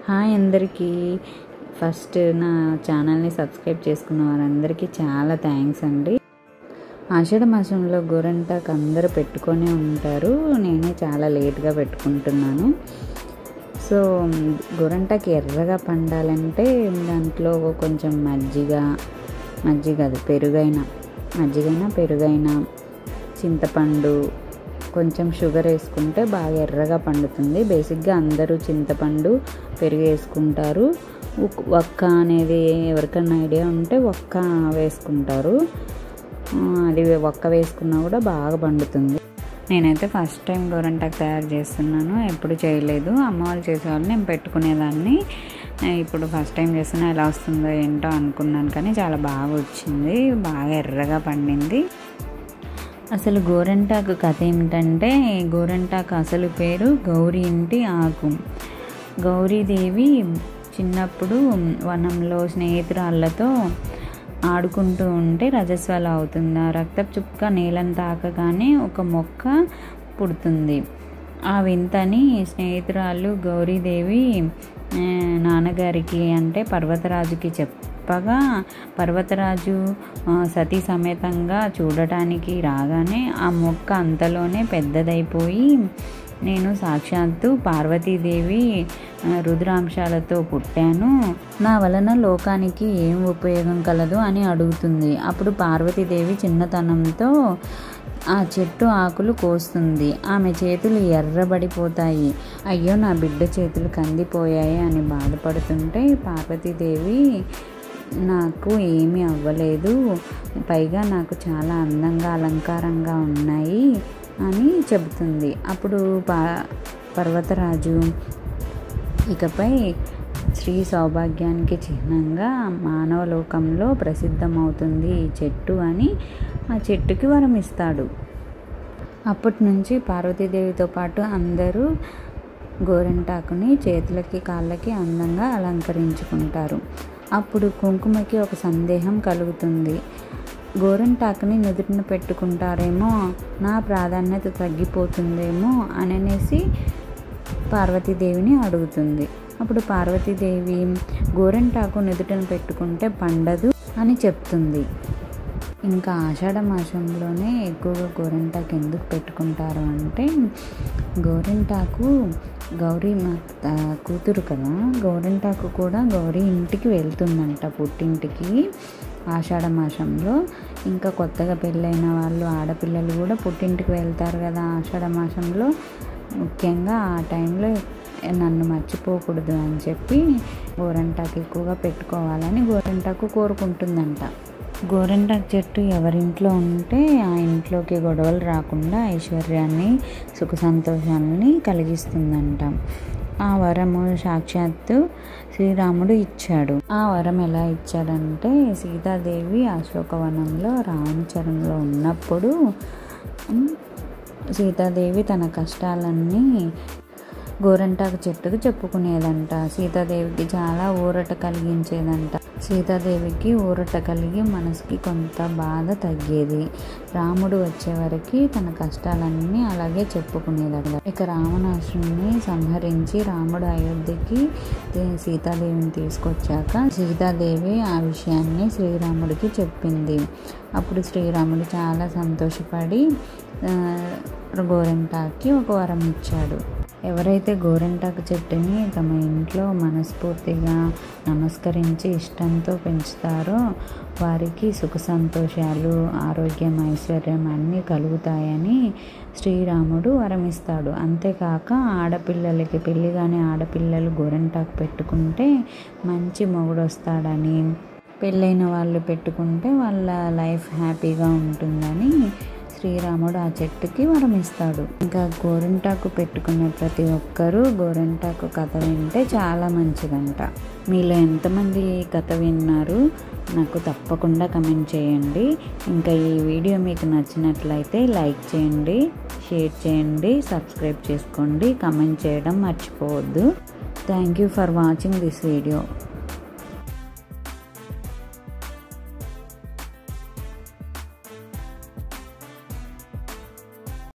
hi అందరికీ first నా ఛానల్ని సబ్స్క్రైబ్ చేసుకున్న వారందరికీ చాలా థ్యాంక్స్ అండి ఆషాఢ మాసంలో గోరంటాకు అందరూ పెట్టుకొని ఉంటారు నేనే చాలా లేట్గా పెట్టుకుంటున్నాను సో గోరంటాకి ఎర్రగా పండాలంటే దాంట్లో కొంచెం మజ్జిగ మజ్జిగ అది పెరుగైనా మజ్జిగైనా పెరుగైనా చింతపండు కొంచెం షుగర్ వేసుకుంటే బాగా ఎర్రగా పండుతుంది బేసిక్గా అందరూ చింతపండు పెరుగు వేసుకుంటారు ఉక్- వక్క అనేది ఎవరికైనా ఐడియా ఉంటే వక్క వేసుకుంటారు ఆ, అది వక్క వేసుకున్నా కూడా బాగా పండుతుంది నేనైతే ఫస్ట్ టైం గోరంటాకు తయారు చేస్తున్నాను ఎప్పుడు చేయలేదు అమ్మ వాళ్ళు చేసేవాళ్ళు నేను పెట్టుకునేదాన్ని ఆ, ఇప్పుడు ఫస్ట్ టైం చేస్తున్నా ఎలా వస్తుందో ఏంటో అనుకున్నాను కానీ చాలా బాగా వచ్చింది బాగా ఎర్రగా పండింది అసలు గోరంటాకు కథ ఏమిటంటే గోరంటాకు అసలు పేరు గౌరీ ఇంటి ఆకు గౌరీదేవి చిన్నప్పుడు వనంలో స్నేహితురాళ్ళతో ఆడుకుంటూ ఉంటే రజస్వల అవుతుంది ఆ రక్తపు చుక్క నేలను తాకగానే ఒక మొక్క పుడుతుంది ఆ వింతని స్నేహితురాలు గౌరీదేవి ఆ, నాన్నగారికి అంటే పర్వతరాజుకి చెప్పగా పర్వతరాజు ఆ, సతీ సమేతంగా చూడటానికి రాగానే ఆ మొక్క అంతలోనే పెద్దదైపోయి నేను సాక్షాత్తు పార్వతీదేవి ఆ, రుద్రాంశాలతో పుట్టాను నా వలన లోకానికి ఏం ఉపయోగం కలదు అని అడుగుతుంది అప్పుడు పార్వతీదేవి చిన్నతనంతో ఆ చెట్టు ఆకులు కోస్తుంది ఆమె చేతులు ఎర్రబడిపోతాయి అయ్యో నా బిడ్డ చేతులు కందిపోయాయి అని బాధపడుతుంటే పార్వతీదేవి నాకు ఏమీ అవ్వలేదు పైగా నాకు చాలా అందంగా అలంకారంగా ఉన్నాయి అని చెబుతుంది అప్పుడు పా పర్వతరాజు ఇకపై స్త్రీ సౌభాగ్యానికి చిహ్నంగా మానవ లోకంలో ప్రసిద్ధమవుతుంది ఈ చెట్టు అని ఆ చెట్టుకి వరం ఇస్తాడు అప్పటి నుంచి పార్వతీదేవితో పాటు అందరూ గోరింటాకుని చేతులకి కాళ్ళకి అందంగా అలంకరించుకుంటారు అప్పుడు కుంకుమకి ఒక సందేహం కలుగుతుంది గోరింటాకుని నుదుటిన పెట్టుకుంటారేమో నా ప్రాధాన్యత తగ్గిపోతుందేమో అని అనేసి పార్వతీదేవిని అడుగుతుంది అప్పుడు పార్వతీదేవి గోరింటాకు నుదుటను పెట్టుకుంటే పండదు అని చెప్తుంది ఇంకా ఆషాఢ మాసంలోనే ఎక్కువగా గోరింటాకు ఎందుకు పెట్టుకుంటారు అంటే గోరింటాకు గౌరీ మాత కూతురు కదా గోరింటాకు కూడా గౌరీ ఇంటికి వెళ్తుందంట పుట్టింటికి ఆషాఢ మాసంలో ఇంకా కొత్తగా పెళ్ళైన వాళ్ళు ఆడపిల్లలు కూడా పుట్టింటికి వెళ్తారు కదా ఆషాఢ మాసంలో ముఖ్యంగా ఆ టైంలో నన్ను మర్చిపోకూడదు అని చెప్పి గోరంటాకు ఎక్కువగా పెట్టుకోవాలని గోరంటాకు కోరుకుంటుందంట గోరంటాకు చెట్టు ఎవరింట్లో ఉంటే ఆ ఇంట్లోకి గొడవలు రాకుండా ఐశ్వర్యాన్ని సుఖ సంతోషాలని కలిగిస్తుందంట ఆ వరము సాక్షాత్తు శ్రీరాముడు ఇచ్చాడు ఆ వరం ఎలా ఇచ్చాడంటే సీతాదేవి అశోకవనంలో రామచరణలో ఉన్నప్పుడు ఉమ్, సీతాదేవి తన కష్టాలన్నీ గోరంటాకు చెట్టుకు చెప్పుకునేదంట సీతాదేవికి చాలా ఊరట కలిగించేదంట సీతాదేవికి ఊరట కలిగి మనసుకి కొంత బాధ తగ్గేది రాముడు వచ్చే వరకు తన కష్టాలన్నీ అలాగే చెప్పుకునేదంట ఇక రావణాసుని సంహరించి రాముడు అయోధ్యకి తే- సీతాదేవిని తీసుకొచ్చాక సీతాదేవి ఆ విషయాన్ని శ్రీరాముడికి చెప్పింది అప్పుడు శ్రీరాముడు చాలా సంతోషపడి ఆ, గోరింటాకి ఒక వరం ఇచ్చాడు ఎవరైతే గోరింటాకు చెట్టుని తమ ఇంట్లో మనస్ఫూర్తిగా నమస్కరించి ఇష్టంతో పెంచుతారో వారికి సుఖ సంతోషాలు ఆరోగ్యం ఐశ్వర్యం అన్నీ కలుగుతాయని శ్రీరాముడు వరమిస్తాడు అంతేకాక ఆడపిల్లలకి పెళ్లి కాని ఆడపిల్లలు గోరింటాకు పెట్టుకుంటే మంచి మొగుడు వస్తాడని పెళ్ళైన వాళ్ళు పెట్టుకుంటే వాళ్ళ లైఫ్ హ్యాపీగా ఉంటుందని శ్రీరాముడు ఆ చెట్టుకి వరం ఇస్తాడు ఇంకా గోరింటాకు పెట్టుకునే ప్రతి ఒక్కరూ గోరింటాకు కథ వింటే చాలా మంచిదంట మీలో ఎంతమంది ఈ కథ విన్నారు నాకు తప్పకుండా కమెంట్ చేయండి ఇంకా ఈ వీడియో మీకు నచ్చినట్లయితే లైక్ చేయండి షేర్ చేయండి సబ్స్క్రైబ్ చేసుకోండి కమెంట్ చేయడం మర్చిపోవద్దు thank you for watching this video